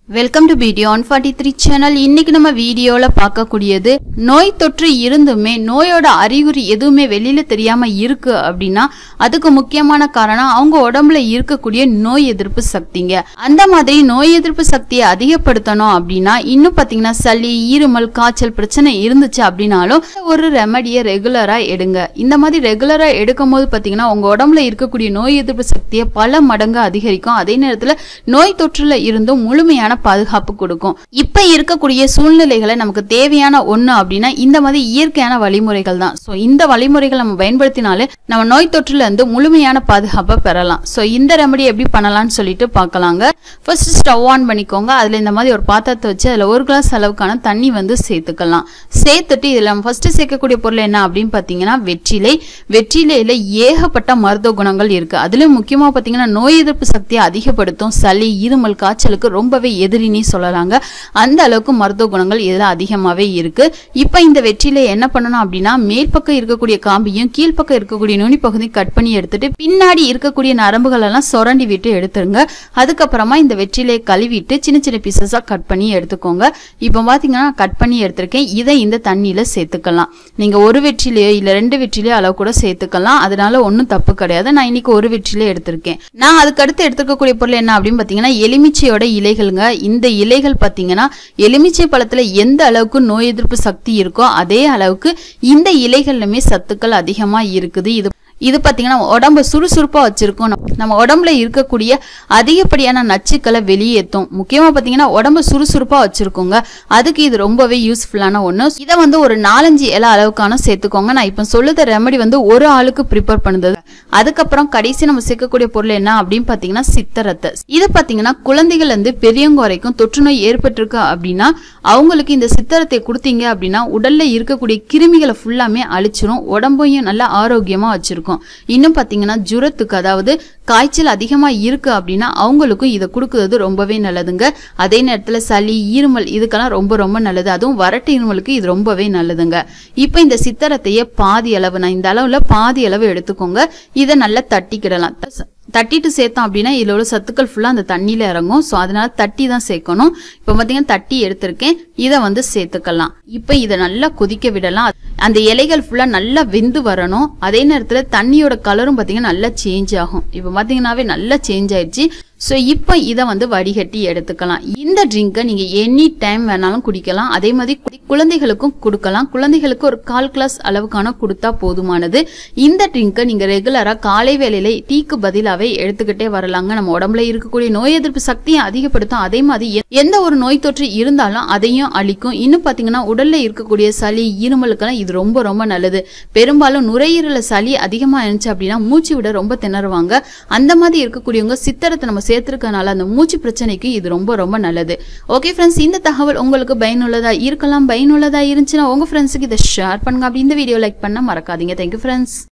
welcome to video one forty three channel இன்னைக்கு நம்ம வீடியோல பார்க்கக்கூடியது நோய் தொற்று இருந்துமே நோயோட அறிகுறி எதுவுமே வெளியில தெரியாம இருக்கு அப்படின்னா அதுக்கு முக்கியமான காரணம் அவங்க உடம்புல இருக்கக்கூடிய நோய் எதிர்ப்பு சக்திங்க அந்த மாதிரி நோய் எதிர்ப்பு சக்தியை அதிகப்படுத்தணும் அப்படின்னா இன்னும் பாத்தீங்கன்னா சளி இருமல் காய்ச்சல் பிரச்சனை இருந்துச்சு அப்படின்னாலும் ஒரு ரெமடியை ரெகுலரா எடுங்க இந்த மாதிரி ரெகுலரா எடுக்கும் போது பாத்தீங்கன்னா உங்க உடம்புல இருக்கக்கூடிய நோய் எதிர்ப்பு சக்தியை பல மடங்கு அதிகரிக்கும் அதே நேரத்துல நோய் தொற்றுல இருந்தும் முழுமையான பாதுகாப்பு கொடுக்கும் இப்ப இருக்கக்கூடிய சூழ்நிலைகளை நமக்கு தேவையான ஒண்ணு அப்படின்னா இந்த மாதிரி இயற்கையான வழிமுறைகள் தான் சோ இந்த வழிமுறைகள் நம்ம பயன்படுத்தினாலே நம்ம நோய் தொற்றுல இருந்து முழுமையான பாதுகாப்பை பெறலாம் சோ இந்த ரெமடி எப்படி பண்ணலாம்னு சொல்லிட்டு பார்க்கலாங்க ஃபர்ஸ்ட் ஸ்டவ் ஆன் பண்ணிக்கோங்க அதுல இந்த மாதிரி ஒரு பாத்திரத்தை வச்சு அதுல ஒரு கிளாஸ் அளவுக்கான தண்ணி வந்து சேர்த்துக்கலாம் சேர்த்துட்டு இதுல நம்ம ஃபர்ஸ்ட் சேர்க்கக்கூடிய பொருள் என்ன அப்படின்னு பாத்தீங்கன்னா வெற்றிலை வெற்றிலையில ஏகப்பட்ட மருத்துவ குணங்கள் இருக்கு அதுலயும் முக்கியமா பாத்தீங்கன்னா நோய் எதிர்ப்பு சக்தியை அதிகப்படுத்தும் சளி இருமல் காய்ச்சலுக்கு ரொம்பவே எதிரினே சொல்லலாங்க அந்த அளவுக்கு மருத்துவ குணங்கள் இதுல அதிகமாவே இருக்கு இப்ப இந்த வெற்றிலை என்ன பண்ணணும் அப்படின்னா மேல் பக்கம் இருக்கக்கூடிய காம்பியும் கீழ்ப்பக்கம் இருக்கக்கூடிய நுனி பகுதி கட் பண்ணி எடுத்துட்டு பின்னாடி இருக்கக்கூடிய நரம்புகள் எல்லாம் சுரண்டி விட்டு எடுத்துருங்க அதுக்கப்புறமா இந்த வெற்றிலையை கழுவிட்டு சின்ன சின்ன பீசஸா கட் பண்ணி எடுத்துக்கோங்க இப்போ பாத்தீங்கன்னா கட் பண்ணி எடுத்திருக்கேன் இதை இந்த தண்ணியில சேர்த்துக்கலாம் நீங்க ஒரு வெற்றிலையோ இல்ல ரெண்டு வெற்றிலையோ அளவு கூட சேர்த்துக்கலாம் அதனால ஒன்றும் தப்பு கிடையாது நான் இன்னைக்கு ஒரு வெற்றிலே எடுத்திருக்கேன் நான் அதுக்கு அடுத்து எடுத்துக்கக்கூடிய பொருள் என்ன அப்படின்னு பாத்தீங்கன்னா எலுமிச்சையோட இலைகளுங்க இந்த இலைகள் பாத்தீங்கன்னா எலுமிச்சை பழத்துல எந்த அளவுக்கு நோய் எதிர்ப்பு சக்தி இருக்கோ அதே அளவுக்கு இந்த இலைகள்லுமே சத்துக்கள் அதிகமா இருக்குது இது இது பாத்தீங்கன்னா உடம்ப சுறுசுறுப்பா வச்சிருக்கும் நம்ம- நம்ம உடம்புல இருக்கக்கூடிய அதிகப்படியான நச்சுக்களை வெளியேற்றும் முக்கியமா பாத்தீங்கன்னா உடம்ப சுறுசுறுப்பா வச்சிருக்கோங்க அதுக்கு இது ரொம்பவே யூஸ்ஃபுல்லான ஒண்ணு இதை வந்து ஒரு நாலஞ்சு இலை அளவுக்கான சேர்த்துக்கோங்க நான் இப்ப சொல்லுத ரெமடி வந்து ஒரு ஆளுக்கு ப்ரிப்பேர் பண்ணுது அதுக்கப்புறம் கடைசி நம்ம சேர்க்கக்கூடிய பொருள் என்ன அப்படின்னு பாத்தீங்கன்னா சித்தரத்தை இது பாத்தீங்கன்னா குழந்தைகள் இருந்து பெரியவங்க வரைக்கும் தொற்று நோய் ஏற்பட்டிருக்கு அப்படின்னா அவங்களுக்கு இந்த சித்தரத்தை கொடுத்தீங்க அப்படின்னா உடல்ல இருக்கக்கூடிய கிருமிகளை ஃபுல்லாமே அழிச்சிரும் உடம்பையும் நல்லா ஆரோக்கியமா வச்சிருக்கும் இன்னும் பாத்தீங்கன்னா ஜுரத்துக்கு அதாவது காய்ச்சல் அதிகமா இருக்கு அப்படின்னா அவங்களுக்கும் இதை கொடுக்கறது ரொம்பவே நல்லதுங்க அதே நேரத்துல சளி இருமல் இதுக்கெல்லாம் ரொம்ப ரொம்ப நல்லது அதுவும் வறட்டு இருமலுக்கு இது ரொம்பவே நல்லதுங்க இப்போ இந்த சித்தரத்தையே பாதி அளவு நான் இந்த அளவுல பாதி அளவு எடுத்துக்கோங்க இதை நல்லா தட்டிக்கிடலாம் த- தட்டிட்டு சேர்த்தோம் அப்படின்னா இதுல உள்ள சத்துக்கள் ஃபுல்லா அந்த தண்ணியில இறங்கும் ஸோ அதனால தட்டி தான் சேர்க்கணும் இப்போ பார்த்தீங்கன்னா தட்டி எடுத்திருக்கேன் இதை வந்து சேர்த்துக்கலாம் இப்போ இதை நல்லா கொதிக்க விடலாம் அந்த இலைகள் ஃபுல்லா நல்லா வெந்து வரணும் அதே நேரத்துல தண்ணியோட கலரும் பார்த்தீங்கன்னா நல்லா சேஞ்ச் ஆகும் இப்போ பார்த்தீங்கன்னாவே நல்லா சேஞ்ச் ஆயிடுச்சு ஸோ இப்போ இதை வந்து வடிகட்டி எடுத்துக்கலாம் இந்த ட்ரிங்கை நீங்க எனி டைம் வேணாலும் குடிக்கலாம் அதே மாதிரி கு- குழந்தைகளுக்கும் கொடுக்கலாம் குழந்தைகளுக்கு ஒரு கால் கிளாஸ் அளவுக்கான கொடுத்தா போதுமானது இந்த ட்ரிங்கை நீங்க ரெகுலரா காலை வேளையில டீக்கு பதிலாவே எடுத்துக்கிட்டே வரலாங்க நம்ம உடம்புல இருக்கக்கூடிய நோய் எதிர்ப்பு சக்தியை அதிகப்படுத்தும் அதே மாதிரி எ- எந்த ஒரு நோய் தொற்று இருந்தாலும் அதையும் அழிக்கும் இன்னும் பாத்தீங்கன்னா உடல்ல இருக்கக்கூடிய சளி இருமலுக்கெல்லாம் இது ரொம்ப ரொம்ப நல்லது பெரும்பாலும் நுரையீரல சளி அதிகமா இருந்துச்சு அப்படின்னா மூச்சு விட ரொம்ப திணறுவாங்க அந்த மாதிரி இருக்கக்கூடியவங்க சித்தரத்தை நம்ம சேர்த்திருக்கனால அந்த மூச்சு பிரச்சனைக்கு இது ரொம்ப ரொம்ப நல்லது ஓகே ஃப்ரெண்ட்ஸ் இந்த தகவல் உங்களுக்கு பயனுள்ளதா இருக்கலாம் பயனுள்ளதா இருந்துச்சுன்னா உங்க ஃப்ரெண்ட்ஸுக்கு இதை ஷேர் பண்ணுங்க அப்படி இந்த வீடியோ லைக் பண்ண மறக்காதீங்க தேங்க்யூ ஃப்ரெண்ட்ஸ்